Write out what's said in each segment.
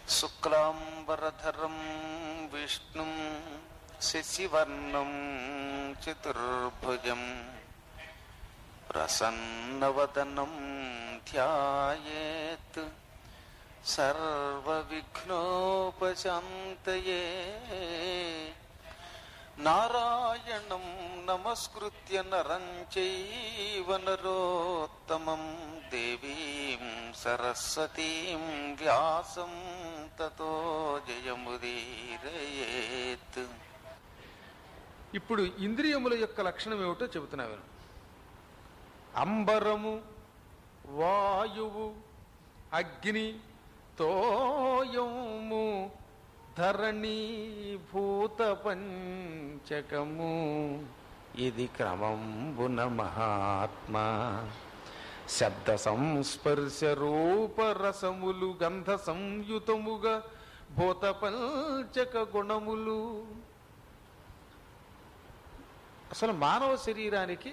శుక్లాంబరధరం విష్ణుం శశివర్ణం చతుర్భుజం ప్రసన్నవదనం ధ్యాయేత్ సర్వవిఘ్నోపశాంతయే నారాయణం నమస్కృత్య నరం చైవ నరోత్తమం దేవీం సరస్వతీం వ్యాసం తతో జయముదీరయేత్ ఇప్పుడు ఇంద్రియముల యొక్క లక్షణం ఏమిటో చెబుతున్నా విను అంబరము వాయువు అగ్ని తోయము ధరణి భూత పంచకము ఇది క్రమంబున మహాత్మా శబ్ద సంస్పర్శ రూప రసములు గంధ సంయుతముగా భూత పంచక గుణములు అసలు మానవ శరీరానికి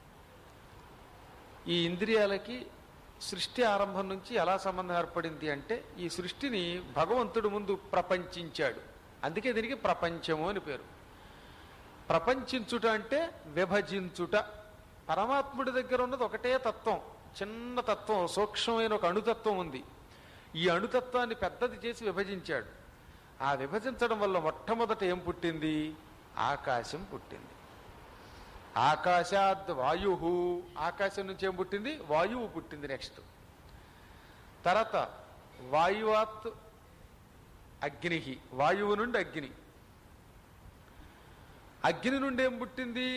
ఈ ఇంద్రియాలకి సృష్టి ఆరంభం నుంచి ఎలా సంబంధం ఏర్పడింది అంటే ఈ సృష్టిని భగవంతుడు ముందు ప్రపంచించాడు అందుకే దీనికి ప్రపంచము అని పేరు ప్రపంచించుట అంటే విభజించుట పరమాత్ముడి దగ్గర ఉన్నది ఒకటే తత్వం చిన్న తత్వం సూక్ష్మమైన ఒక అణుతత్వం ఉంది ఈ అణుతత్వాన్ని పెద్దది చేసి విభజించాడు ఆ విభజించడం వల్ల మొట్టమొదట ఏం పుట్టింది ఆకాశం పుట్టింది ఆకాశాద్ వాయు ఆకాశం నుంచి ఏం పుట్టింది వాయువు పుట్టింది నెక్స్ట్ తర్వాత వాయువాత్ అగ్ని వాయువు నుండి అగ్ని అగ్ని నుండి ఏం పుట్టింది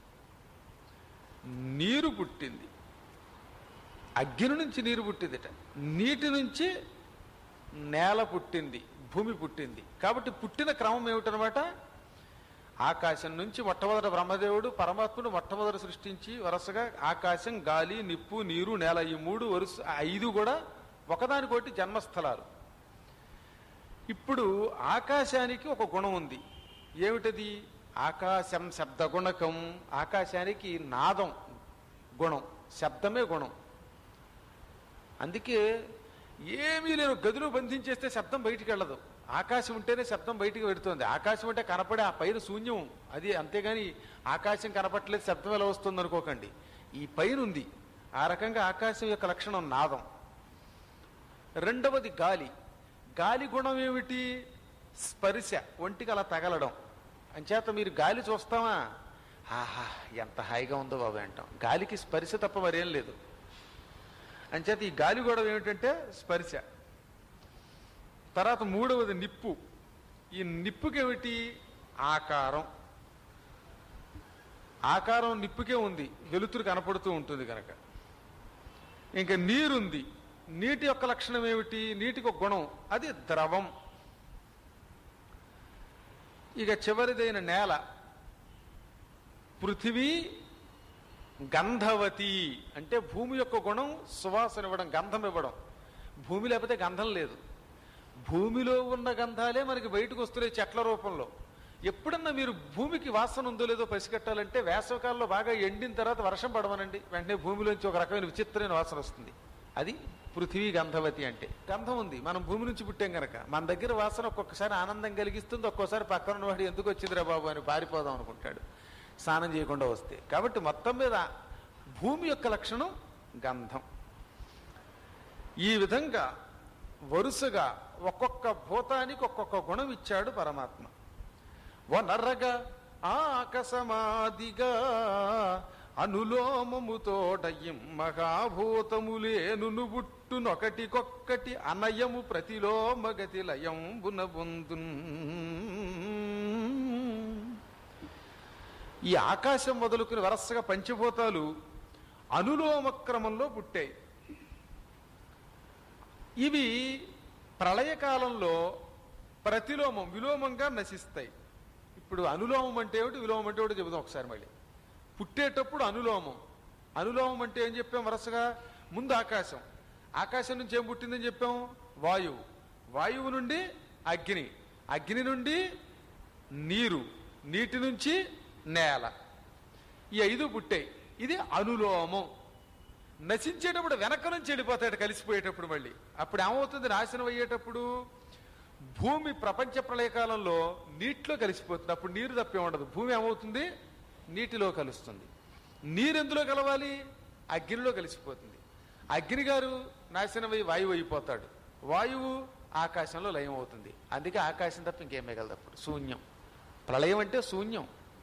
నీరు పుట్టింది అగ్ని నుంచి నీరు పుట్టిందిట నీటి నుంచి నేల పుట్టింది భూమి పుట్టింది కాబట్టి పుట్టిన క్రమం ఏమిటనమాట ఆకాశం నుంచి మొట్టమొదట బ్రహ్మదేవుడు పరమాత్ముడు మొట్టమొదట సృష్టించి వరుసగా ఆకాశం గాలి నిప్పు నీరు నేల ఈ మూడు వరుస ఐదు కూడా ఒకదానికొకటి జన్మస్థలాలు ఇప్పుడు ఆకాశానికి ఒక గుణం ఉంది ఏమిటది ఆకాశం శబ్ద గుణకం ఆకాశానికి నాదం గుణం శబ్దమే గుణం అందుకే ఏమీ లేని గదిలో బంధించేస్తే శబ్దం బయటికి వెళ్ళదు ఆకాశం ఉంటేనే శబ్దం బయటికి పెడుతుంది ఆకాశం అంటే కనపడే ఆ పైన శూన్యం అది అంతేగాని ఆకాశం కనపట్లేదు శబ్దం ఎలా వస్తుంది అనుకోకండి ఈ పైన ఉంది ఆ రకంగా ఆకాశం యొక్క లక్షణం నాదం రెండవది గాలి గాలి గుణం ఏమిటి స్పర్శ ఒంటికి అలా తగలడం అంచేత మీరు గాలి చూస్తామా ఆహా ఎంత హాయిగా ఉందో బాబు అంటాం గాలికి స్పర్శ తప్ప మరేం లేదు అంచేత ఈ గాలి గొడవ ఏమిటంటే స్పర్శ తర్వాత మూడవది నిప్పు ఈ నిప్పుకేమిటి ఆకారం ఆకారం నిప్పుకే ఉంది వెలుతురు కనపడుతూ ఉంటుంది కనుక ఇంకా నీరుంది నీటి యొక్క లక్షణం ఏమిటి నీటికి ఒక గుణం అది ద్రవం ఇక చివరిదైన నేల పృథివీ గంధవతి అంటే భూమి యొక్క గుణం సువాసన ఇవ్వడం గంధం ఇవ్వడం భూమి లేకపోతే గంధం లేదు భూమిలో ఉన్న గంధాలే మనకి బయటకు వస్తున్నాయి చెట్ల రూపంలో ఎప్పుడన్నా మీరు భూమికి వాసన ఉందో లేదో పసిగట్టాలంటే వేసవకాలంలో బాగా ఎండిన తర్వాత వర్షం పడమనండి వెంటనే భూమిలోంచి ఒక రకమైన విచిత్రమైన వాసన వస్తుంది అది పృథివీ గంధవతి అంటే గంధం ఉంది మనం భూమి నుంచి పుట్టాం గనక మన దగ్గర వాసన ఒక్కొక్కసారి ఆనందం కలిగిస్తుంది ఒక్కోసారి పక్కన ఉన్నవాడు ఎందుకు వచ్చిందిరా బాబు అని పారిపోదాం అనుకుంటాడు స్నానం చేయకుండా వస్తే కాబట్టి మొత్తం మీద భూమి యొక్క లక్షణం గంధం ఈ విధంగా వరుసగా ఒక్కొక్క భూతానికి ఒక్కొక్క గుణం ఇచ్చాడు పరమాత్మ వనరగా ఆకసమాదిగా అనులోమముతోడయిం మహాభూతములేను బుట్టునొకటికొక్కటి అనయము ప్రతిలోమగతి లయంబున బొందున్ ఈ ఆకాశం మొదలుకుని వరసగా పంచభూతాలు అనులోమ క్రమంలో పుట్టాయి ఇవి ప్రళయకాలంలో ప్రతిలోమం విలోమంగా నశిస్తాయి ఇప్పుడు అనులోమం అంటే ఏమిటి విలోమం అంటే ఏమిటి చెబుదాం ఒకసారి మళ్ళీ పుట్టేటప్పుడు అనులోమం అనులోమం అంటే ఏం చెప్పాం వరుసగా ముందు ఆకాశం ఆకాశం నుంచి ఏం పుట్టిందని చెప్పాం వాయువు వాయువు నుండి అగ్ని అగ్ని నుండి నీరు నీటి నుంచి నేల ఈ ఐదు పుట్టాయి ఇది అనులోమం నశించేటప్పుడు వెనక నుంచి వెళ్ళిపోతాడు కలిసిపోయేటప్పుడు మళ్ళీ అప్పుడు ఏమవుతుంది నాశనం అయ్యేటప్పుడు భూమి ప్రపంచ ప్రళయకాలంలో నీటిలో కలిసిపోతుంది అప్పుడు నీరు తప్పే ఉండదు భూమి ఏమవుతుంది నీటిలో కలుస్తుంది నీరు ఎందులో కలవాలి అగ్నిలో కలిసిపోతుంది అగ్ని గారు నాశనమై వాయువు అయిపోతాడు వాయువు ఆకాశంలో లయం అవుతుంది అందుకే ఆకాశం తప్ప ఇంకేం మిగలదు అప్పుడు శూన్యం ప్రళయం అంటే శూన్యం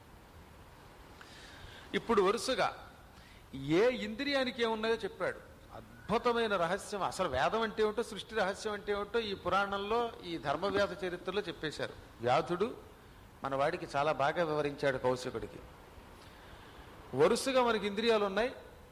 ఇప్పుడు వరుసగా ఏ ఇంద్రియానికి ఏమున్నాయో చెప్పాడు అద్భుతమైన రహస్యం అసలు వేదం అంటే ఏమిటో సృష్టి రహస్యం అంటే ఏమిటో ఈ పురాణంలో ఈ ధర్మవ్యాధ చరిత్రలో చెప్పేశారు వ్యాధుడు మన వాడికి చాలా బాగా వివరించాడు కౌశికుడికి వరుసగా మనకి ఇంద్రియాలు ఉన్నాయి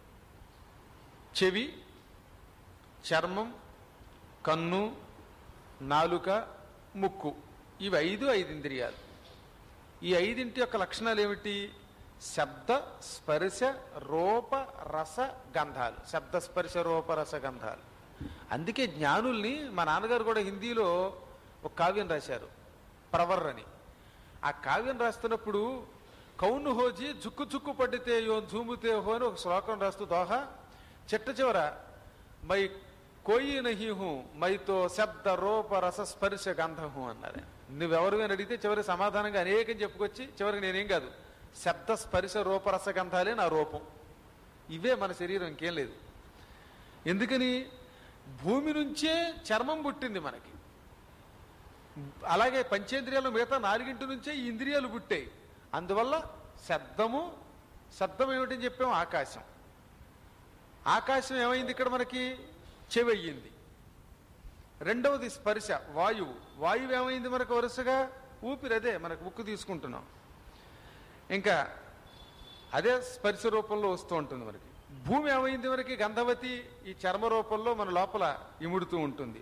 చెవి చర్మం కన్ను నాలుక ముక్కు ఇవి ఐదు ఐదు ఇంద్రియాలు ఈ ఐదింటి యొక్క లక్షణాలు ఏమిటి శబ్ద స్పర్శ రూప రస గంధాలు శబ్ద స్పర్శ రూప రస గంధాలు అందుకే జ్ఞానుల్ని మా నాన్నగారు కూడా హిందీలో ఒక కావ్యం రాశారు ప్రవర్ అని ఆ కావ్యం రాస్తున్నప్పుడు కౌను హోజీ జుక్కు జుక్కు పడితే యో జూముతే హో అని ఒక శ్లోకం రాస్తూ దోహ చిట్ట చివర మై కోయి నహి హూ మైతో శబ్ద రూప రస స్పర్శ గంధహు అన్నారు నువ్వెవరు అని అడిగితే చివరి సమాధానంగా అనేకం చెప్పుకొచ్చి చివరికి నేనేం కాదు శబ్ద స్పర్శ రూప రస గంధాలే నా రూపం ఇవే మన శరీరం ఇంకేం లేదు ఎందుకని భూమి నుంచే చర్మం పుట్టింది మనకి అలాగే పంచేంద్రియాలు మిగతా నాలుగింటి నుంచే ఈ ఇంద్రియాలు పుట్టాయి అందువల్ల శబ్దము శబ్దం ఏమిటని చెప్పాము ఆకాశం ఆకాశం ఏమైంది ఇక్కడ మనకి చెవి అయ్యింది రెండవది స్పర్శ వాయువు వాయువు ఏమైంది మనకు వరుసగా ఊపిరి అదే మనకు ముక్కు తీసుకుంటున్నాం ఇంకా అదే స్పర్శ రూపంలో వస్తూ ఉంటుంది మనకి భూమి ఏమైంది మనకి గంధవతి ఈ చర్మ రూపంలో మన లోపల ఇముడుతూ ఉంటుంది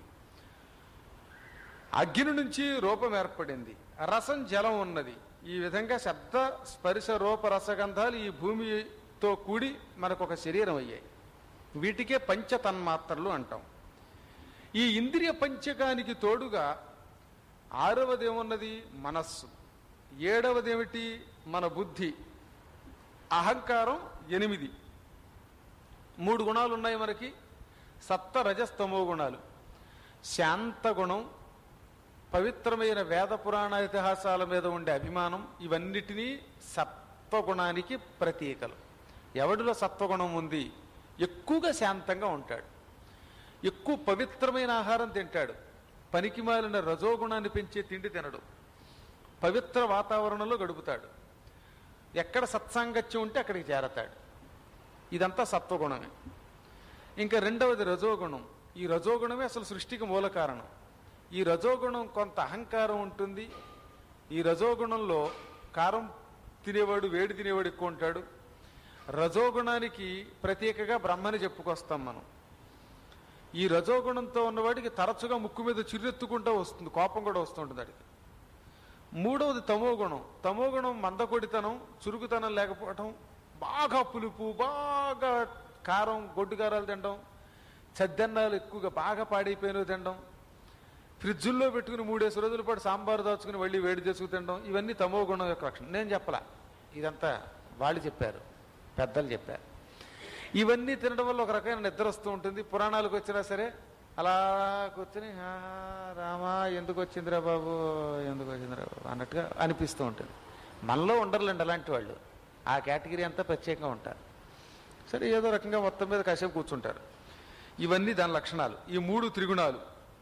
అగ్ని నుంచి రూపం ఏర్పడింది రసం జలం ఉన్నది ఈ విధంగా శబ్ద స్పర్శ రూప రసగంధాలు ఈ భూమితో కూడి మనకు ఒక శరీరం అయ్యాయి వీటికే పంచ తన్మాత్రలు అంటాం ఈ ఇంద్రియ పంచకానికి తోడుగా ఆరవది ఏమున్నది మనస్సు ఏడవది ఏమిటి మన బుద్ధి అహంకారం ఎనిమిది మూడు గుణాలు ఉన్నాయి మనకి సప్త రజస్తమో గుణాలు శాంత గుణం పవిత్రమైన వేద పురాణ ఇతిహాసాల మీద ఉండే అభిమానం ఇవన్నిటినీ సత్వగుణానికి ప్రతీకలు ఎవడిలో సత్వగుణం ఉంది ఎక్కువగా శాంతంగా ఉంటాడు ఎక్కువ పవిత్రమైన ఆహారం తింటాడు పనికి మాలిన రజోగుణాన్ని పెంచే తిండి తినడు పవిత్ర వాతావరణంలో గడుపుతాడు ఎక్కడ సత్సాంగత్యం ఉంటే అక్కడికి చేరతాడు ఇదంతా సత్వగుణమే ఇంకా రెండవది రజోగుణం ఈ రజోగుణమే అసలు సృష్టికి మూల కారణం ఈ రజోగుణం కొంత అహంకారం ఉంటుంది ఈ రజోగుణంలో కారం తినేవాడు వేడి తినేవాడు ఎక్కువ ఉంటాడు రజోగుణానికి ప్రత్యేకగా బ్రహ్మని చెప్పుకొస్తాం మనం ఈ రజోగుణంతో ఉన్నవాడికి తరచుగా ముక్కు మీద చిర్రెత్తుకుంటూ వస్తుంది కోపం కూడా వస్తుంటుంది అడిగి మూడవది తమోగుణం తమోగుణం మందకొడితనం చురుకుతనం లేకపోవటం బాగా పులుపు బాగా కారం గొడ్డు కారాలు తినడం చద్దన్నాలు ఎక్కువగా బాగా పాడైపోయినవి తినడం ఫ్రిడ్జుల్లో పెట్టుకుని మూడేసి రోజుల పాటు సాంబారు దాచుకుని మళ్ళీ వేడి చేసుకు తినడం ఇవన్నీ తమో గుణం యొక్క లక్షణం నేను చెప్పలా ఇదంతా వాళ్ళు చెప్పారు పెద్దలు చెప్పారు ఇవన్నీ తినడం వల్ల ఒక రకమైన నిద్ర వస్తూ ఉంటుంది పురాణాలకు వచ్చినా సరే అలా కూర్చొని "ఆ, రామా ఎందుకు వచ్చిందిరా బాబు ఎందుకు వచ్చిందిరా బాబు అన్నట్టుగా అనిపిస్తూ ఉంటుంది మనలో ఉండరులేండి అలాంటి వాళ్ళు ఆ కేటగిరీ అంతా ప్రత్యేకంగా ఉంటారు సరే ఏదో రకంగా మొత్తం మీద కాసేపు కూర్చుంటారు ఇవన్నీ దాని లక్షణాలు ఈ మూడు త్రిగుణాలు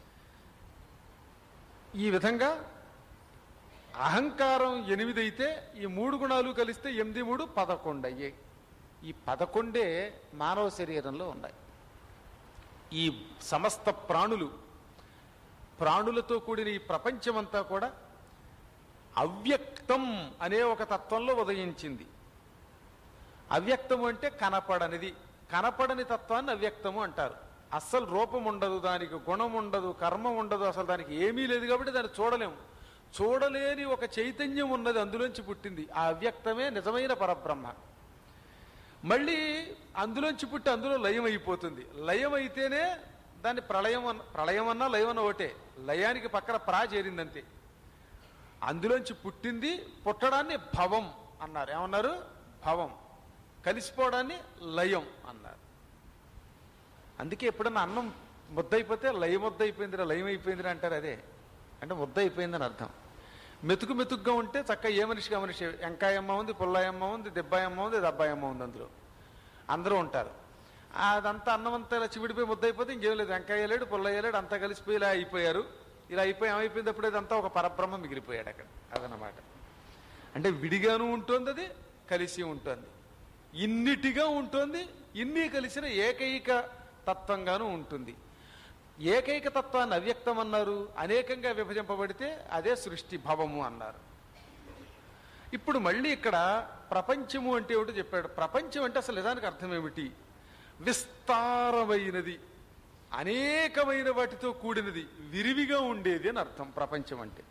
ఈ విధంగా అహంకారం ఎనిమిది అయితే ఈ మూడు గుణాలు కలిస్తే ఎనిమిది మూడు పదకొండు అయ్యాయి ఈ పదకొండే మానవ శరీరంలో ఉన్నాయి ఈ సమస్త ప్రాణులు ప్రాణులతో కూడిన ఈ ప్రపంచమంతా కూడా అవ్యక్తం అనే ఒక తత్వంలో ఉదయించింది అవ్యక్తము అంటే కనపడనిది కనపడని తత్వాన్ని అవ్యక్తము అంటారు అస్సలు రూపం ఉండదు దానికి గుణం ఉండదు కర్మ ఉండదు అసలు దానికి ఏమీ లేదు కాబట్టి దాన్ని చూడలేము చూడలేని ఒక చైతన్యం ఉన్నది అందులోంచి పుట్టింది ఆ అవ్యక్తమే నిజమైన పరబ్రహ్మ మళ్ళీ అందులోంచి పుట్టి అందులో లయం అయిపోతుంది లయం అయితేనే దాన్ని ప్రళయం అన్న ప్రళయం అన్నా లయం అన్న ఒకటే లయానికి పక్కన ప్రా చేరిందంతే అందులోంచి పుట్టింది పుట్టడాన్ని భవం అన్నారు ఏమన్నారు భవం కలిసిపోవడాన్ని లయం అన్నారు అందుకే ఎప్పుడన్నా అన్నం ముద్దయిపోతే లయ ముద్ద అయిపోయిందిరా లయం అయిపోయిందిరా అంటారు అదే అంటే ముద్ద అయిపోయిందని అర్థం మెతుకు మెతుకుగా ఉంటే చక్కగా ఏ మనిషిగా మనిషి వెంకాయమ్మ ఉంది పుల్లాయమ్మ ఉంది దెబ్బాయమ్మ ఉంది దబ్బాయమ్మ ఉంది అందులో అందరూ ఉంటారు అదంతా అన్నం అంతా ఇలా చివిడిపోయి ముద్ద అయిపోతే ఇంకేం లేదు వెంకాయ లేడు పుల్లయ్య లేడు అంతా కలిసిపోయి ఇలా అయిపోయారు ఇలా అయిపోయి ఏమైపోయింది అప్పుడు ఇదంతా ఒక పరబ్రహ్మ మిగిలిపోయాడు అక్కడ అదనమాట అంటే విడిగాను ఉంటుంది అది కలిసి ఉంటుంది ఇన్నిటిగా ఉంటుంది ఇన్ని కలిసిన ఏకైక తత్వంగాను ఉంటుంది ఏకైక తత్వాన్ని అవ్యక్తం అన్నారు అనేకంగా విభజింపబడితే అదే సృష్టి భవము అన్నారు ఇప్పుడు మళ్ళీ ఇక్కడ ప్రపంచము అంటే ఏమిటో చెప్పాడు ప్రపంచం అంటే అసలు నిజానికి అర్థం ఏమిటి విస్తారమైనది అనేకమైన వాటితో కూడినది విరివిగా ఉండేది అని అర్థం ప్రపంచం అంటే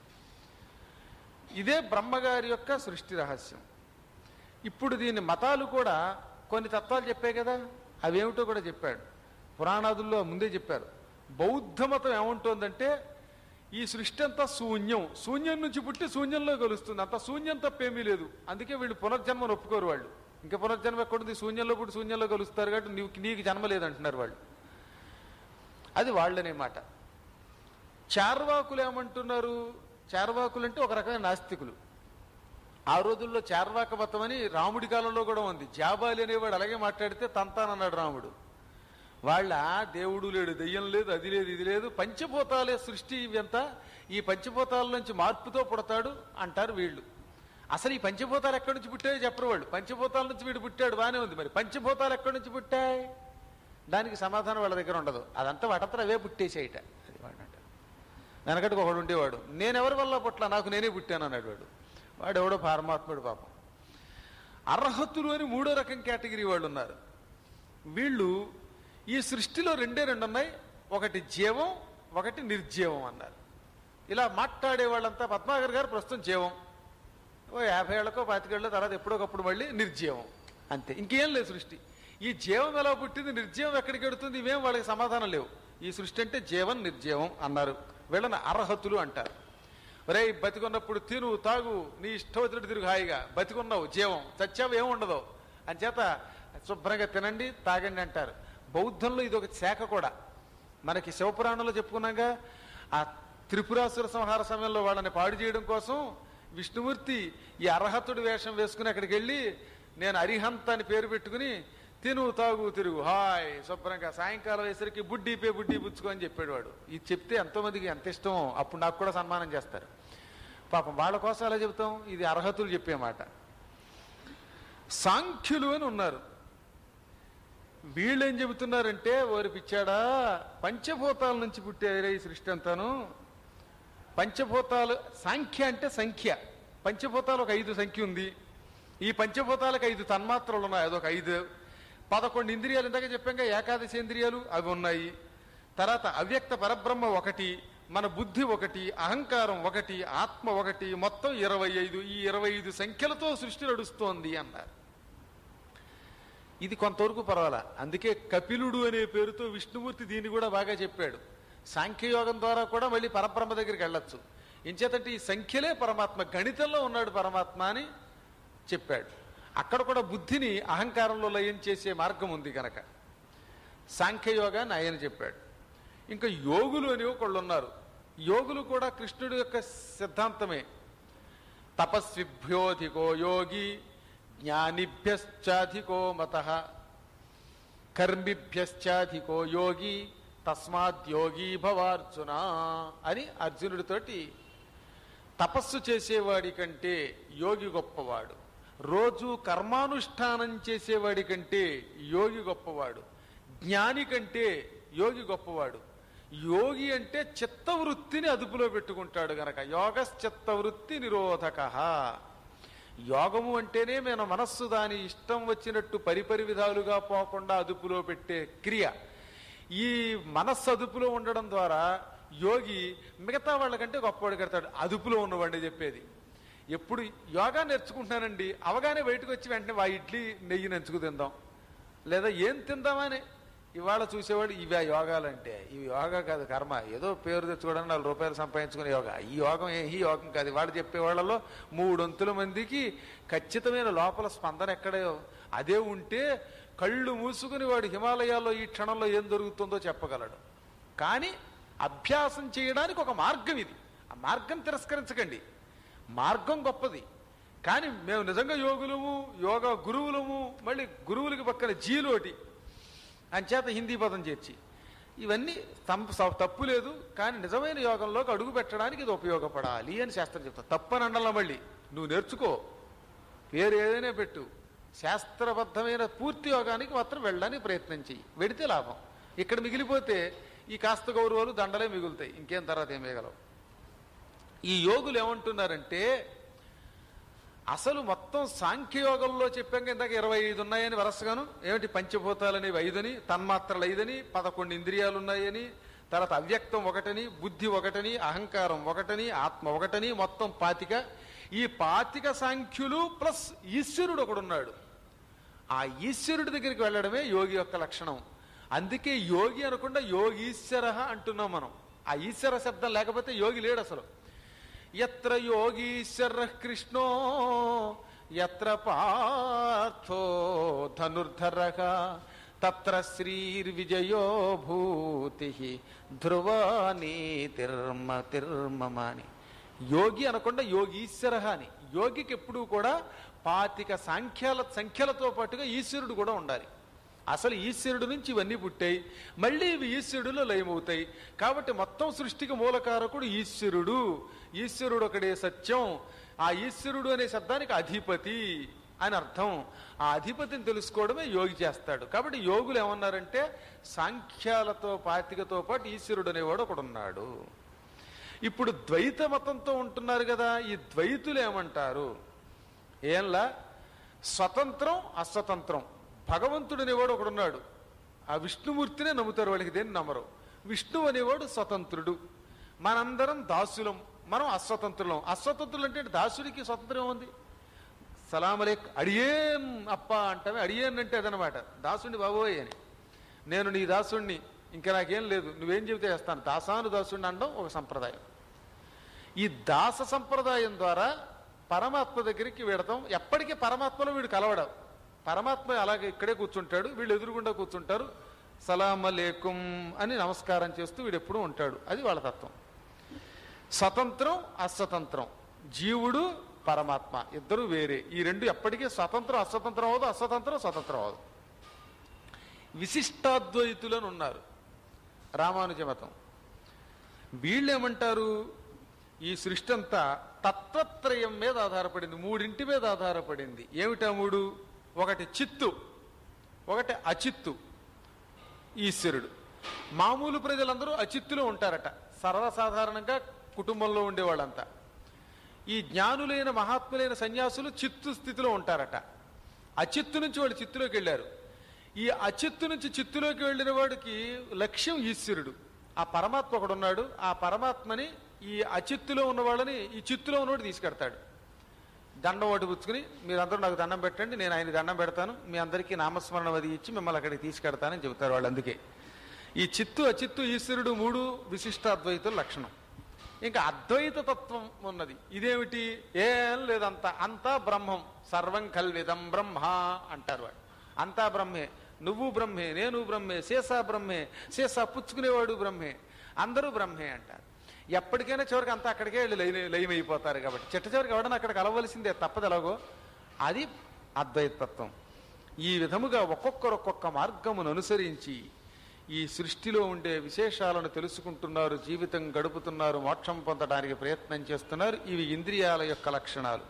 ఇదే బ్రహ్మగారి యొక్క సృష్టి రహస్యం ఇప్పుడు దీని మతాలు కూడా కొన్ని తత్వాలు చెప్పాయి కదా అవేమిటో కూడా చెప్పాడు పురాణాదుల్లో ముందే చెప్పారు బౌద్ధ మతం ఏముంటుందంటే ఈ సృష్టి అంతా శూన్యం శూన్యం నుంచి పుట్టి శూన్యంలో కలుస్తుంది అంత శూన్యం తప్పేమీ లేదు అందుకే వీళ్ళు పునర్జన్మను ఒప్పుకోరు వాళ్ళు ఇంకా పునర్జన్మ ఎక్కడుంది శూన్యంలో పుట్టి శూన్యంలో కలుస్తారు కాబట్టి నీకు నీకు జన్మ లేదంటున్నారు వాళ్ళు అది వాళ్ళనే మాట చార్వాకులు ఏమంటున్నారు చార్వాకులు అంటే ఒక రకమైన నాస్తికులు ఆ రోజుల్లో చార్వాక మతం అని రాముడి కాలంలో కూడా ఉంది జాబాలి అనేవాడు అలాగే మాట్లాడితే తంతానన్నాడు రాముడు వాళ్ళ దేవుడు లేడు దెయ్యం లేదు అది లేదు ఇది లేదు పంచభూతాలే సృష్టి ఇవంతా ఈ పంచభూతాల నుంచి మార్పుతో పుడతాడు అంటారు వీళ్ళు అసలు ఈ పంచభూతాలు ఎక్కడి నుంచి పుట్టాయో చెప్పరు వాళ్ళు పంచభూతాల నుంచి వీడు పుట్టాడు బానే ఉంది మరి పంచభూతాలు ఎక్కడి నుంచి పుట్టాయి దానికి సమాధానం వాళ్ళ దగ్గర ఉండదు అదంతా వాటంతా అవే పుట్టేసేయట అది వాడు అంటారు వెనకటికి ఒకడు ఉండేవాడు నేనెవరి వల్ల పుట్ల నాకు నేనే పుట్టాను అన్నాడు వాడు వాడు ఎవడో పరమాత్ముడు పాపం అర్హతులు అని మూడో రకం కేటగిరీ వాళ్ళు ఉన్నారు వీళ్ళు ఈ సృష్టిలో రెండే రెండు ఉన్నాయి ఒకటి జీవం ఒకటి నిర్జీవం అన్నారు ఇలా మాట్లాడే వాళ్ళంతా పద్మాగర్ గారు ప్రస్తుతం జీవం ఓ యాభై ఏళ్ళకో పాతికేళ్ళ తర్వాత ఎప్పుడోకప్పుడు మళ్ళీ నిర్జీవం అంతే ఇంకేం లేదు సృష్టి ఈ జీవం ఎలా పుట్టింది నిర్జీవం ఎక్కడికి వెడుతుంది ఇవేం వాళ్ళకి సమాధానం లేవు ఈ సృష్టి అంటే జీవం నిర్జీవం అన్నారు వీళ్ళని అర్హతులు అంటారు ఒరే బతికున్నప్పుడు తిను తాగు నీ ఇష్టం వచ్చినట్టు తిరుగు హాయిగా బతికున్నావు జీవం చచ్చావు ఏముండదు అంచేత శుభ్రంగా తినండి తాగండి అంటారు బౌద్ధంలో ఇది ఒక శాఖ కూడా మనకి శివపురాణంలో చెప్పుకున్నాగా ఆ త్రిపురాసుర సంహార సమయంలో వాళ్ళని పాడు చేయడం కోసం విష్ణుమూర్తి ఈ అర్హతుడి వేషం వేసుకుని అక్కడికి వెళ్ళి నేను అరిహంత అని పేరు పెట్టుకుని తిను తాగు తిరుగు హాయ్ శుభ్రంగా సాయంకాలం వేసరికి బుడ్డి పే బుడ్డి పుచ్చుకో అని చెప్పాడు వాడు ఇది చెప్తే ఎంతోమందికి ఎంత ఇష్టమో అప్పుడు నాకు కూడా సన్మానం చేస్తారు పాపం వాళ్ళ కోసం అలా చెబుతాం ఇది అర్హతులు చెప్పే మాట సాంఖ్యులు అని ఉన్నారు వీళ్ళేం చెబుతున్నారంటే ఓరి పిచ్చాడా పంచభూతాల నుంచి పుట్టారే ఈ సృష్టి అంతాను పంచభూతాలు సాంఖ్య అంటే సంఖ్య పంచభూతాలు ఒక ఐదు సంఖ్య ఉంది ఈ పంచభూతాలకు ఐదు తన్మాత్రలు ఉన్నాయి అదొక ఐదు పదకొండు ఇంద్రియాలు ఇందాక చెప్పాక ఏకాదశి ఇంద్రియాలు అవి ఉన్నాయి తర్వాత అవ్యక్త పరబ్రహ్మ ఒకటి మన బుద్ధి ఒకటి అహంకారం ఒకటి ఆత్మ ఒకటి మొత్తం ఇరవై ఐదు ఈ ఇరవై ఐదు సంఖ్యలతో సృష్టి నడుస్తోంది అన్నారు ఇది కొంతవరకు పర్వాలా అందుకే కపిలుడు అనే పేరుతో విష్ణుమూర్తి దీన్ని కూడా బాగా చెప్పాడు సాంఖ్యయోగం ద్వారా కూడా మళ్ళీ పరబ్రహ్మ దగ్గరికి వెళ్ళొచ్చు ఇంచేతంటే ఈ సంఖ్యలే పరమాత్మ గణితంలో ఉన్నాడు పరమాత్మ అని చెప్పాడు అక్కడ కూడా బుద్ధిని అహంకారంలో లయం చేసే మార్గం ఉంది కనుక సాంఖ్యయోగాన్ని ఆయన చెప్పాడు ఇంకా యోగులు అని ఒకళ్ళు ఉన్నారు యోగులు కూడా కృష్ణుడి యొక్క సిద్ధాంతమే తపస్విభ్యోధికో యోగి జ్ఞానిభ్యశ్చాధికో మత కర్మిభ్యశ్చాధికో యోగి తస్మాత్ యోగి భవార్జున అని అర్జునుడితోటి తపస్సు చేసేవాడి కంటే యోగి గొప్పవాడు రోజు కర్మానుష్ఠానం చేసేవాడి కంటే యోగి గొప్పవాడు జ్ఞాని కంటే యోగి గొప్పవాడు యోగి అంటే చిత్తవృత్తిని అదుపులో పెట్టుకుంటాడు గనక యోగశ్చిత్తవృత్తి నిరోధక యోగము అంటేనే మన మనస్సు దాని ఇష్టం వచ్చినట్టు పరిపరి విధాలుగా పోకుండా అదుపులో పెట్టే క్రియ ఈ మనస్సు అదుపులో ఉండడం ద్వారా యోగి మిగతా వాళ్ళకంటే గొప్పవాడు కడతాడు అదుపులో ఉన్నవాడిని చెప్పేది ఎప్పుడు యోగా నేర్చుకుంటున్నానండి అవగానే బయటకు వచ్చి వెంటనే వా ఇడ్లీ నెయ్యి నెంచుకు తిందాం లేదా ఏం తిందామని ఇవాళ చూసేవాడు ఇవి ఆ యోగాలంటే ఇవి యోగా కాదు కర్మ ఏదో పేరు తెచ్చుకోవడానికి నాలుగు రూపాయలు సంపాదించుకునే యోగా ఈ యోగం ఏ ఈ యోగం కాదు వాళ్ళు చెప్పే వాళ్ళలో మూడొంతుల మందికి ఖచ్చితమైన లోపల స్పందన ఎక్కడే అదే ఉంటే కళ్ళు మూసుకుని వాడు హిమాలయాల్లో ఈ క్షణంలో ఏం దొరుకుతుందో చెప్పగలడు కానీ అభ్యాసం చేయడానికి ఒక మార్గం ఇది ఆ మార్గం తిరస్కరించకండి మార్గం గొప్పది కానీ మేము నిజంగా యోగులము యోగా గురువులము మళ్ళీ గురువులకి పక్కన జీలోటి అంచేత హిందీ పదం చేర్చి ఇవన్నీ తం- స- తప్పు లేదు కానీ నిజమైన యోగంలోకి అడుగు పెట్టడానికి ఇది ఉపయోగపడాలి అని శాస్త్రం చెప్తా తప్పని అండలో మళ్ళీ నువ్వు నేర్చుకో పేరు ఏదైనా పెట్టు శాస్త్రబద్ధమైన పూర్తి యోగానికి మాత్రం వెళ్ళడానికి ప్రయత్నం చెయ్యి వెడితే లాభం ఇక్కడ మిగిలిపోతే ఈ కాస్త గౌరవాలు దండలే మిగులుతాయి ఇంకేం తర్వాత ఏం మిగలవు ఈ యోగులు ఏమంటున్నారంటే అసలు మొత్తం సాంఖ్యయోగంలో చెప్పాక ఇందాక ఇరవై ఐదు ఉన్నాయని వరసగాను ఏమిటి పంచభూతాలనేవి ఐదని తన్మాత్రలు ఐదని పదకొండు ఇంద్రియాలు ఉన్నాయని తర్వాత అవ్యక్తం ఒకటని బుద్ధి ఒకటని అహంకారం ఒకటని ఆత్మ ఒకటని మొత్తం పాతిక ఈ పాతిక సాంఖ్యులు ప్లస్ ఈశ్వరుడు ఒకడున్నాడు ఆ ఈశ్వరుడి దగ్గరికి వెళ్ళడమే యోగి యొక్క లక్షణం అందుకే యోగి అనకుండా యోగీశ్వర అంటున్నాం మనం ఆ ఈశ్వర శబ్దం లేకపోతే యోగి లేడు అసలు ఎత్ర యోగీశ్వర కృష్ణో ఎత్ర పార్థో ధనుర్ధర తత్ర శ్రీర్విజయో భూతి ధ్రువాని తిర్మ తిర్మమాని యోగి అనకుండా యోగీశ్వర అని యోగికి ఎప్పుడూ కూడా పాతిక సంఖ్యల సంఖ్యలతో పాటుగా ఈశ్వరుడు కూడా ఉండాలి అసలు ఈశ్వరుడు నుంచి ఇవన్నీ పుట్టాయి మళ్ళీ ఇవి ఈశ్వరుడులో లయమవుతాయి కాబట్టి మొత్తం సృష్టికి మూలకారకుడు ఈశ్వరుడు ఈశ్వరుడు ఒకడే సత్యం ఆ ఈశ్వరుడు అనే శబ్దానికి అధిపతి అని అర్థం ఆ అధిపతిని తెలుసుకోవడమే యోగి చేస్తాడు కాబట్టి యోగులు ఏమన్నారంటే సాంఖ్యాలతో పాతికతో పాటు ఈశ్వరుడు అనేవాడు ఒకడున్నాడు ఇప్పుడు ద్వైత మతంతో ఉంటున్నారు కదా ఈ ద్వైతులు ఏమంటారు ఏంలా స్వతంత్రం అస్వతంత్రం భగవంతుడు అనేవాడు ఒకడున్నాడు ఆ విష్ణుమూర్తినే నమ్ముతారు వాళ్ళకి దేన్ని నమ్మరు విష్ణువు అనేవాడు స్వతంత్రుడు మనందరం దాసులం మనం అస్వతంత్రులం అస్వతంత్రులు అంటే దాసుడికి స్వతంత్రం ఉంది సలామలేక్ అడియేం అప్ప అంటామే అడియేన్ అంటే అదనమాట దాసుని బాబోయ్ అని నేను నీ దాసుణ్ణి ఇంకా నాకేం లేదు నువ్వేం చెబితే చేస్తాను దాసాను దాసుణ్ణి అనడం ఒక సంప్రదాయం ఈ దాస సంప్రదాయం ద్వారా పరమాత్మ దగ్గరికి వెడతాం ఎప్పటికీ పరమాత్మలో వీడు కలవడం పరమాత్మ అలాగే ఇక్కడే కూర్చుంటాడు వీళ్ళు ఎదురుగుండా కూర్చుంటారు సలాం అలేకుం అని నమస్కారం చేస్తూ వీడు ఎప్పుడూ ఉంటాడు అది వాళ్ళ తత్వం స్వతంత్రం అస్వతంత్రం జీవుడు పరమాత్మ ఇద్దరు వేరే ఈ రెండు ఎప్పటికీ స్వతంత్రం అస్వతంత్రం అవదు అస్వతంత్రం స్వతంత్రం అవదు విశిష్టాద్వైతులను ఉన్నారు రామానుజ మతం వీళ్ళు ఏమంటారు ఈ సృష్టి అంతా తత్వత్రయం మీద ఆధారపడింది మూడింటి మీద ఆధారపడింది ఏమిటా మూడు ఒకటి చిత్తు ఒకటి అచిత్తు ఈశ్వరుడు మామూలు ప్రజలందరూ అచిత్తులో ఉంటారట సర్వసాధారణంగా కుటుంబంలో ఉండేవాళ్ళంతా ఈ జ్ఞానులైన మహాత్ములైన సన్యాసులు చిత్తు స్థితిలో ఉంటారట అచిత్తు నుంచి వాళ్ళు చిత్తులోకి వెళ్ళారు ఈ అచిత్తు నుంచి చిత్తులోకి వెళ్ళిన వాడికి లక్ష్యం ఈశ్వరుడు ఆ పరమాత్మ ఒకడు ఉన్నాడు ఆ పరమాత్మని ఈ అచిత్తులో ఉన్న వాళ్ళని ఈ చిత్తులో ఉన్నవాడు తీసుకెడతాడు దండం ఒకటి పుచ్చుకుని మీరందరూ నాకు దండం పెట్టండి నేను ఆయన దండం పెడతాను మీ అందరికీ నామస్మరణం అది ఇచ్చి మిమ్మల్ని అక్కడికి తీసుకెడతానని చెబుతారు వాళ్ళు అందుకే ఈ చిత్తు అచిత్తు ఈశ్వరుడు మూడు విశిష్టాద్వైతుల లక్షణం ఇంకా అద్వైత తత్వం ఉన్నది ఇదేమిటి ఏం లేదంత అంతా బ్రహ్మం సర్వం కల్విదం బ్రహ్మ అంటారు వాడు అంతా బ్రహ్మే నువ్వు బ్రహ్మే నేను బ్రహ్మే శేషా బ్రహ్మే శేషా పుచ్చుకునేవాడు బ్రహ్మే అందరూ బ్రహ్మే అంటారు ఎప్పటికైనా చివరికి అంతా అక్కడికే వెళ్ళి లయ లయమైపోతారు కాబట్టి చిట్ట చివరికి ఎవడన్నా అక్కడ కలవలసిందే తప్పదు ఎలాగో అది అద్వైత తత్వం ఈ విధముగా ఒక్కొక్కరు ఒక్కొక్క మార్గమును అనుసరించి ఈ సృష్టిలో ఉండే విశేషాలను తెలుసుకుంటున్నారు జీవితం గడుపుతున్నారు మోక్షం పొందడానికి ప్రయత్నం చేస్తున్నారు ఇవి ఇంద్రియాల యొక్క లక్షణాలు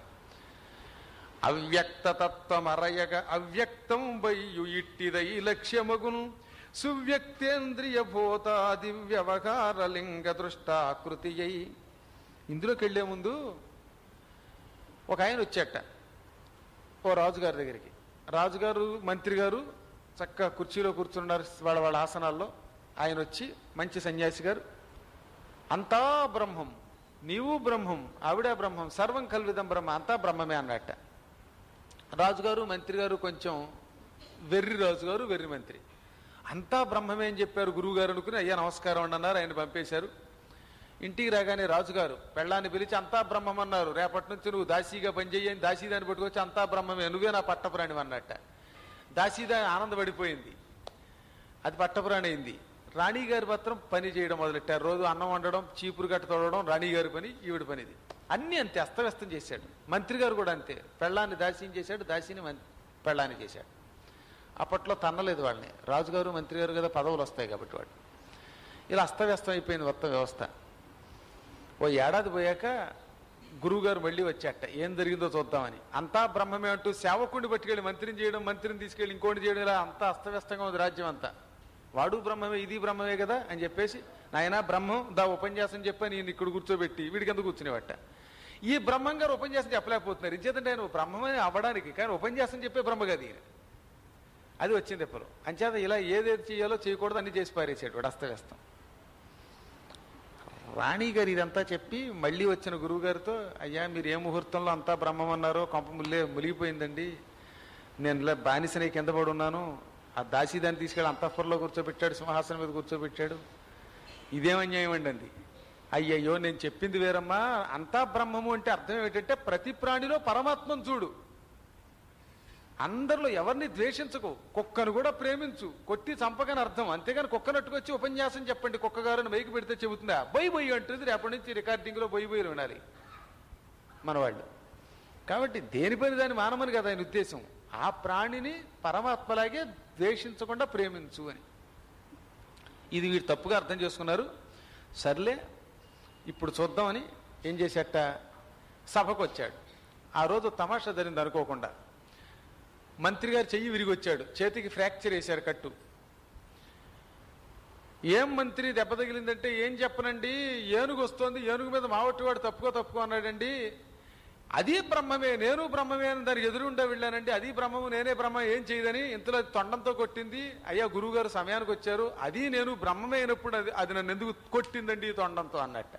అవ్యక్తతత్వమరయగ అవ్యక్తం వయ్యు ఇట్టిదై లక్ష్యమగును సువ్యక్తేంద్రియ భూతాది వ్యవహార లింగ దృష్టాకృతి అయి ఇందులోకి వెళ్లే ముందు ఒక ఆయన వచ్చాట ఓ రాజుగారి దగ్గరికి రాజుగారు మంత్రి గారు చక్కగా కుర్చీలో కూర్చున్నారు వాళ్ళ వాళ్ళ ఆసనాల్లో ఆయన వచ్చి మంచి సన్యాసి గారు అంతా బ్రహ్మం నీవు బ్రహ్మం ఆవిడ బ్రహ్మం సర్వం కల్విదం బ్రహ్మ అంతా బ్రహ్మమే అన్నట్ట రాజుగారు మంత్రి గారు కొంచెం వెర్రి రాజుగారు వెర్రి మంత్రి అంతా బ్రహ్మమే అని చెప్పారు గురువు గారు అనుకుని అయ్యా నమస్కారం అండి అన్నారు ఆయన పంపేశారు ఇంటికి రాగానే రాజుగారు పెళ్ళాన్ని పిలిచి అంతా బ్రహ్మం అన్నారు రేపటి నుంచి నువ్వు దాసీగా పనిచేయని దాసీదాన్ని పట్టుకొచ్చి అంతా బ్రహ్మమే నువ్వే నా పట్టపురాణి అన్నట్ట దాసీదా ఆనందపడిపోయింది అది పట్టపురాణి అయింది రాణి గారి మాత్రం పని చేయడం మొదలెట్టారు రోజు అన్నం వండడం చీపురు గట్ట తోడడం రాణి గారి పని ఈవిడ పనిది అన్నీ అంతే అస్తవ్యస్తం చేశాడు మంత్రి గారు కూడా అంతే పెళ్ళాన్ని దాసీని చేశాడు దాసీని మం- పెళ్ళాన్ని చేశాడు అప్పట్లో తన్నలేదు వాళ్ళని రాజుగారు మంత్రి గారు కదా పదవులు వస్తాయి కాబట్టి వాడు ఇలా అస్తవ్యస్తం అయిపోయింది మొత్తం వ్యవస్థ ఓ ఏడాది పోయాక గురువుగారు మళ్ళీ వచ్చాట ఏం జరిగిందో చూద్దామని అంతా బ్రహ్మమే అంటూ సేవకుడిని పట్టుకెళ్ళి మంత్రిని చేయడం మంత్రిని తీసుకెళ్ళి ఇంకోటి చేయడం ఇలా అంతా అస్తవ్యస్తంగా ఉంది రాజ్యం అంతా వాడు బ్రహ్మమే ఇది బ్రహ్మమే కదా అని చెప్పేసి నాయన బ్రహ్మం దా ఉపన్యాసం చెప్పని నేను ఇక్కడ కూర్చోబెట్టి వీడికి ఎందుకు కూర్చునేవట ఈ బ్రహ్మం గారు ఉపన్యాసం చెప్పలేకపోతున్నారు ఇచ్చేదంటే ఆయన బ్రహ్మమే అవ్వడానికి కానీ ఉపన్యాసం చెప్పే బ్రహ్మ కదా ఈయన అది వచ్చింది ఎప్పుడు అంచేత ఇలా ఏదేది చేయాలో చేయకూడదు అన్ని చేసి పారేసాడు వాడు అస్తవ్యస్తం రాణి గారు ఇదంతా చెప్పి మళ్ళీ వచ్చిన గురువు గారితో అయ్యా మీరు ఏ ముహూర్తంలో అంతా బ్రహ్మం అన్నారో కొంప ముల్లే ములిగిపోయిందండి నేను ఇలా బానిసనే కింద పడి ఉన్నాను ఆ దాసి దాన్ని తీసుకెళ్ళి అంతఃపురంలో కూర్చోబెట్టాడు సింహాసనం మీద కూర్చోబెట్టాడు ఇదేం అన్యాయం అండి అంది అయ్యయ్యో నేను చెప్పింది వేరమ్మా అంతా బ్రహ్మము అంటే అర్థం ఏమిటంటే ప్రతి ప్రాణిలో పరమాత్మను చూడు అందరిలో ఎవరిని ద్వేషించకు కుక్కను కూడా ప్రేమించు కొట్టి చంపకని అర్థం అంతేగాని కుక్కనట్టుకొచ్చి ఉపన్యాసం చెప్పండి కుక్క గారిని మైకి పెడితే చెబుతుందా బొయ్యి బొయ్యి అంటుంది రేపటి నుంచి రికార్డింగ్లో బొయ్యి బొయ్యి వినాలి మన వాళ్ళు కాబట్టి దేని పని దాన్ని మానమని కదా ఆయన ఉద్దేశం ఆ ప్రాణిని పరమాత్మలాగే ద్వేషించకుండా ప్రేమించు అని ఇది వీడు తప్పుగా అర్థం చేసుకున్నారు సర్లే ఇప్పుడు చూద్దామని ఏం చేసేట సభకు వచ్చాడు ఆ రోజు తమాషా జరిగింది అనుకోకుండా మంత్రి గారు చెయ్యి విరిగి వచ్చాడు చేతికి ఫ్రాక్చర్ వేశారు కట్టు ఏం మంత్రి దెబ్బ తగిలిందంటే ఏం చెప్పనండి ఏనుగు వస్తోంది ఏనుగు మీద మావటివాడు తప్పుకో తప్పుకో అన్నాడండి అది బ్రహ్మమే నేను బ్రహ్మమే అని దానికి ఎదురుండా వెళ్ళానండి అది బ్రహ్మము నేనే బ్రహ్మ ఏం చేయదని ఇంతలో అది తొండంతో కొట్టింది అయ్యా గురువు గారు సమయానికి వచ్చారు అది నేను బ్రహ్మమే అయినప్పుడు అది అది నన్ను ఎందుకు కొట్టిందండి ఈ తొండంతో అన్నట్ట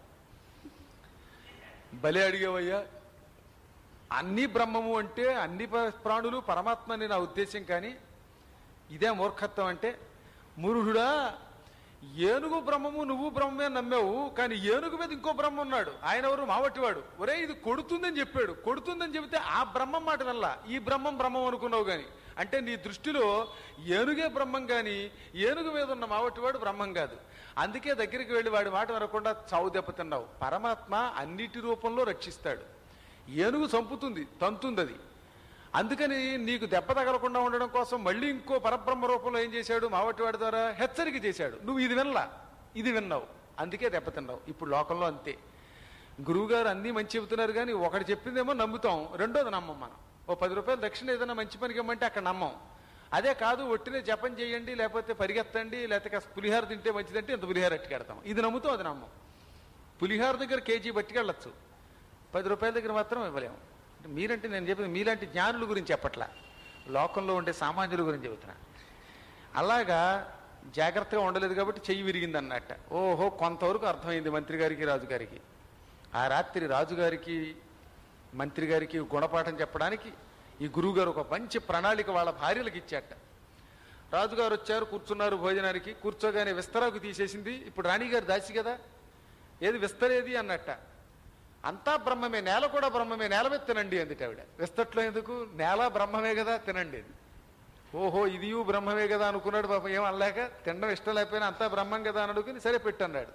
బలి అడిగేవయ్యా అన్ని బ్రహ్మము అంటే అన్ని ప- ప్రాణులు పరమాత్మ అని నా ఉద్దేశం కానీ ఇదే మూర్ఖత్వం అంటే మురుడుడా ఏనుగు బ్రహ్మము నువ్వు బ్రహ్మమే అని నమ్మావు కానీ ఏనుగు మీద ఇంకో బ్రహ్మ ఉన్నాడు ఆయన ఎవరు మావటివాడు ఒరే ఇది కొడుతుందని చెప్పాడు కొడుతుందని చెబితే ఆ బ్రహ్మం మాట వల్ల ఈ బ్రహ్మం బ్రహ్మం అనుకున్నావు గాని అంటే నీ దృష్టిలో ఏనుగే బ్రహ్మం గాని ఏనుగు మీద ఉన్న మావటివాడు బ్రహ్మం కాదు అందుకే దగ్గరికి వెళ్ళి వాడి మాట వినకుండా చావు దెబ్బతిన్నావు పరమాత్మ అన్నిటి రూపంలో రక్షిస్తాడు ఏనుగు చంపుతుంది తంతుంది అది అందుకని నీకు దెబ్బ తగలకుండా ఉండడం కోసం మళ్ళీ ఇంకో పరబ్రహ్మ రూపంలో ఏం చేశాడు మావటివాడి ద్వారా హెచ్చరిక చేశాడు నువ్వు ఇది వినలా ఇది విన్నావు అందుకే దెబ్బతిన్నావు ఇప్పుడు లోకంలో అంతే గురువుగారు అన్నీ మంచి చెబుతున్నారు కానీ ఒకటి చెప్పిందేమో నమ్ముతాం రెండోది నమ్మం మనం ఓ పది రూపాయలు దక్షిణ ఏదైనా మంచి పనికి ఇవ్వమంటే అక్కడ నమ్మం అదే కాదు ఒట్టినే జపం చేయండి లేకపోతే పరిగెత్తండి లేకపోతే కాస్త పులిహార తింటే మంచిదంటే ఇంత పులిహార ఎట్టుకెడతాం ఇది నమ్ముతాం అది నమ్మం పులిహార దగ్గర కేజీ పట్టుకెళ్ళచ్చు పది రూపాయల దగ్గర మాత్రం ఇవ్వలేము అంటే మీరంటే నేను చెప్పింది మీలాంటి జ్ఞానుల గురించి చెప్పట్లా లోకంలో ఉండే సామాన్యుల గురించి చెబుతున్నా అలాగా జాగ్రత్తగా ఉండలేదు కాబట్టి చెయ్యి విరిగింది అన్నట్ట ఓహో కొంతవరకు అర్థమైంది మంత్రి గారికి రాజుగారికి ఆ రాత్రి రాజుగారికి మంత్రి గారికి గుణపాఠం చెప్పడానికి ఈ గురువుగారు ఒక మంచి ప్రణాళిక వాళ్ళ భార్యలకు ఇచ్చాట రాజుగారు వచ్చారు కూర్చున్నారు భోజనానికి కూర్చోగానే విస్తరాకు తీసేసింది ఇప్పుడు రాణిగారు దాసి కదా ఏది విస్తరేది అన్నట్ట అంతా బ్రహ్మమే నేల కూడా బ్రహ్మమే నేల మీద తినండి అందుట ఆవిడ విస్తట్లో ఎందుకు నేల బ్రహ్మమే కదా తినండి అని. ఓహో ఇది బ్రహ్మమే కదా అనుకున్నాడు పాపం ఏం అనలేక తినడం ఇష్టం లేకపోయినా అంతా బ్రహ్మం కదా అని అనుకుని సరే పెట్టు అన్నాడు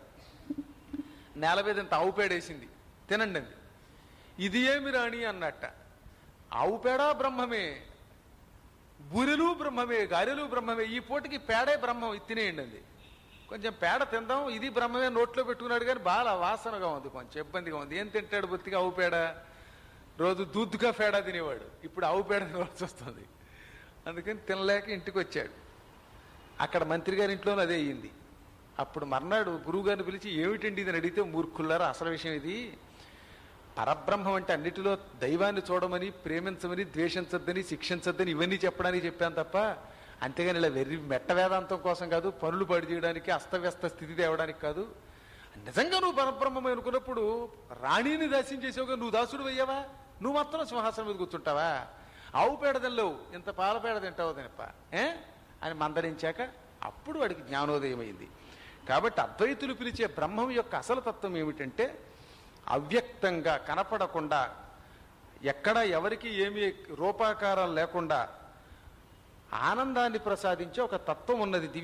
నేల మీద ఇంత ఆవు పేడేసింది తినండి అంది ఇది ఏమి రాణి అన్నట్ట ఆవు పేడ బ్రహ్మమే బూరెలు బ్రహ్మమే గారెలు బ్రహ్మమే ఈ పూటకి పేడే బ్రహ్మం ఇది తినేయండి అంది కొంచెం పేడ తిందాం ఇది బ్రహ్మమే నోట్లో పెట్టుకున్నాడు కానీ బాగా వాసనగా ఉంది కొంచెం ఇబ్బందిగా ఉంది ఏం తింటాడు బొత్తిగా ఆవు పేడ రోజు దూద్దుగా పేడ తినేవాడు ఇప్పుడు ఆవు పేడ తినవలసి వస్తుంది అందుకని తినలేక ఇంటికి వచ్చాడు అక్కడ మంత్రి గారి ఇంట్లోనే అదే అయ్యింది అప్పుడు మర్నాడు గురువు గారిని పిలిచి ఏమిటండి ఇది అని అడిగితే మూర్ఖుల్లారా అసలు విషయం ఇది పరబ్రహ్మం అంటే అన్నిటిలో దైవాన్ని చూడమని ప్రేమించమని ద్వేషించద్దని శిక్షించద్దని ఇవన్నీ చెప్పడానికి చెప్పాను తప్ప అంతేగాని ఇలా వెర్రి మెట్ట వేదాంతం కోసం కాదు పనులు పడి చేయడానికి అస్తవ్యస్త స్థితి తేవడానికి కాదు నిజంగా నువ్వు పరబ్రహ్మం అనుకున్నప్పుడు రాణిని దాస్యం చేసావుగా నువ్వు దాసుడు అయ్యావా నువ్వు మాత్రం సింహాసనం మీద కూర్చుంటావా ఆవు పేడ తినలేవు ఇంత పాల పేడ తింటావు తినప్ప ఏ అని మందరించాక అప్పుడు వాడికి జ్ఞానోదయం అయింది కాబట్టి అద్వైతులు పిలిచే బ్రహ్మం యొక్క అసలు తత్వం ఏమిటంటే అవ్యక్తంగా కనపడకుండా ఎక్కడ ఎవరికి ఏమీ రూపాకారం లేకుండా ఆనందాన్ని ప్రసాదించే ఒక తత్వం ఉన్నది దివ్యం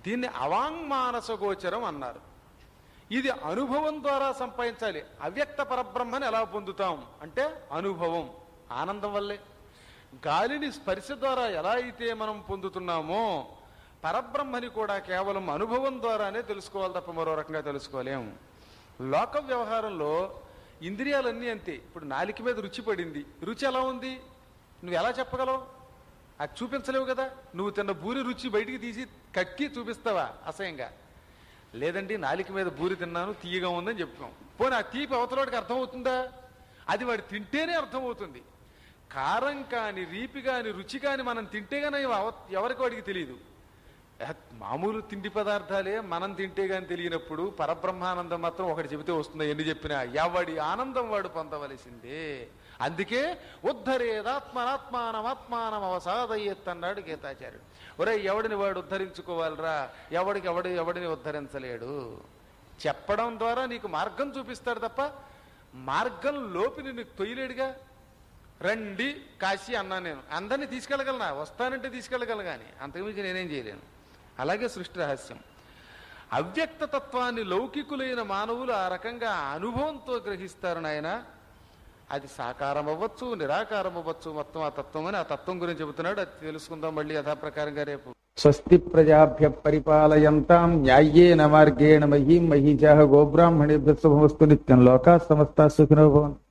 దీన్ని అవాంగ్మానస గోచరం అన్నారు ఇది అనుభవం ద్వారా సంపాదించాలి అవ్యక్త పరబ్రహ్మని ఎలా పొందుతాం అంటే అనుభవం ఆనందం వల్లే గాలిని స్పర్శ ద్వారా ఎలా అయితే మనం పొందుతున్నామో పరబ్రహ్మని కూడా కేవలం అనుభవం ద్వారానే తెలుసుకోవాలి తప్ప మరో రకంగా తెలుసుకోలేము లోక వ్యవహారంలో ఇంద్రియాలన్నీ అంతే ఇప్పుడు నాలిక మీద రుచి పడింది రుచి ఎలా ఉంది నువ్వు ఎలా చెప్పగలవు అది చూపించలేవు కదా నువ్వు తిన్న బూరి రుచి బయటికి తీసి కక్కి చూపిస్తావా అసహ్యంగా లేదండి నాలిక మీద బూరి తిన్నాను తీయగా ఉందని చెప్పుకోం పోనీ ఆ తీపి అవతలవాడికి అర్థమవుతుందా అది వాడు తింటేనే అర్థమవుతుంది కారం కాని రీపి కాని రుచి కాని మనం తింటే గానీ అవ- ఎవరికి వాడికి తెలియదు ఏ, మామూలు తిండి పదార్థాలే మనం తింటే గాని తెలియనప్పుడు పరబ్రహ్మానందం మాత్రం ఒకటి చెబితే వస్తుందా ఎన్ని చెప్పినా ఎవడి ఆనందం వాడు పొందవలసిందే అందుకే ఉద్ధరేదాత్మనాత్మానమాత్మానం అవసాదయ్యత్ అన్నాడు గీతాచార్యుడు ఒరే ఎవడిని వాడు ఉద్ధరించుకోవాలిరా ఎవడికి ఎవడు ఎవడిని ఉద్ధరించలేడు చెప్పడం ద్వారా నీకు మార్గం చూపిస్తాడు తప్ప మార్గం లోపి నీకు తొయ్యలేడుగా రండి కాశీ అన్నా నేను అందరినీ తీసుకెళ్ళగలనా వస్తానంటే తీసుకెళ్ళగలను కానీ అంతకుమించి నేనేం చేయలేను అలాగే సృష్టి రహస్యం అవ్యక్త తత్వాన్ని లౌకికులైన మానవులు ఆ రకంగా అనుభవంతో గ్రహిస్తారు నాయన అది సాకారం అవ్వచ్చు నిరాకారం అవ్వచ్చు మొత్తం ఆ తత్వం అని ఆ తత్వం గురించి చెబుతున్నాడు అది తెలుసుకుందాం మళ్ళీ యథాప్రకారంగా రేపు స్వస్తి ప్రజాభ్య పరిపాలయంతాం న్యాయేన మార్గేణ మహీం మహీజా గోబ్రాహ్మణేభ్య శుభమస్తు నిత్యం లోకా సమస్త సుఖినో భవంతు